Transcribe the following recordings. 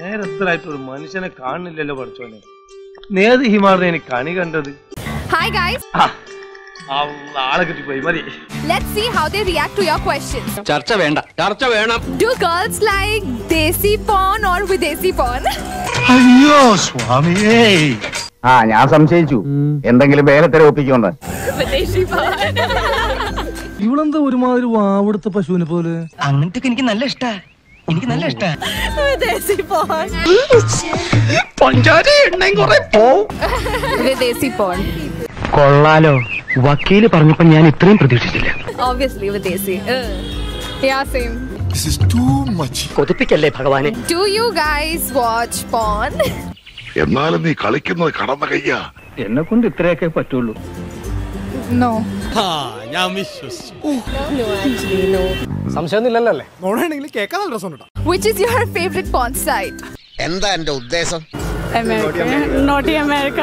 നേരത്തിലായിട്ട് ഒരു മനുഷ്യനെ കാണുന്നില്ലല്ലോ പഠിച്ചോനെ നേത് ഹിമാറിനെ കണി കണ്ടത് Hi guys, ആ, ആ ആളെ കിട്ടിപ്പോയി മതി let's see how they react to your questions. ചർച്ച വേണ്ട ചർച്ച വേണം Do girls like desi porn or videsi porn? അയ്യോ സ്വാമിയേ ആ ഞാൻ സംശയിച്ചു എന്തെങ്കിലും വേലത്തര ഒപ്പിക്കുമെന്ന് videsi porn. ഇവളെന്താ ഒരുമാതിരി വാവെടുത്ത പശുവിനെ പോലെ അങ്ങനത്തെ എനിക്ക് നല്ല ഇഷ്ടാ എനിക്ക് നല്ല ഇഷ്ടാ videsi porn. videsi porn. കൊള്ളാലോ വക്കീല് പറഞ്ഞപ്പോ ഞാൻ ഇത്രയും പ്രതീക്ഷിച്ചില്ല Obviously videsi. Uh. Yeah, same. കൊതിപ്പിക്കല്ലേ ഭഗവാനെ Do you guys watch porn? എന്നാലും നീ കളിക്കുന്നത് കടന്ന കയ്യാ എന്നെ കൊണ്ട് ഇത്രയൊക്കെ പറ്റുള്ളൂ No. Which is your favorite porn site? എന്താ എന്റെ ഉദ്ദേശം Naughty America.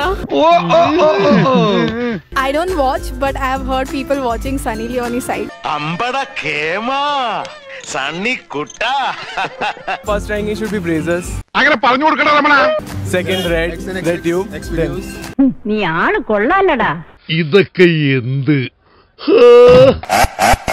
I don't watch, but I have heard people watching Sunny Leone site. അമ്പട കേമാ സണ്ണി കുട്ട first ranking should be bracers അങ്ങനെ പറഞ്ഞു കൊടുക്കണ Ramana second red red tube നീ ആള് കൊള്ളാലടാ ഇതൊക്കെ എന്ത്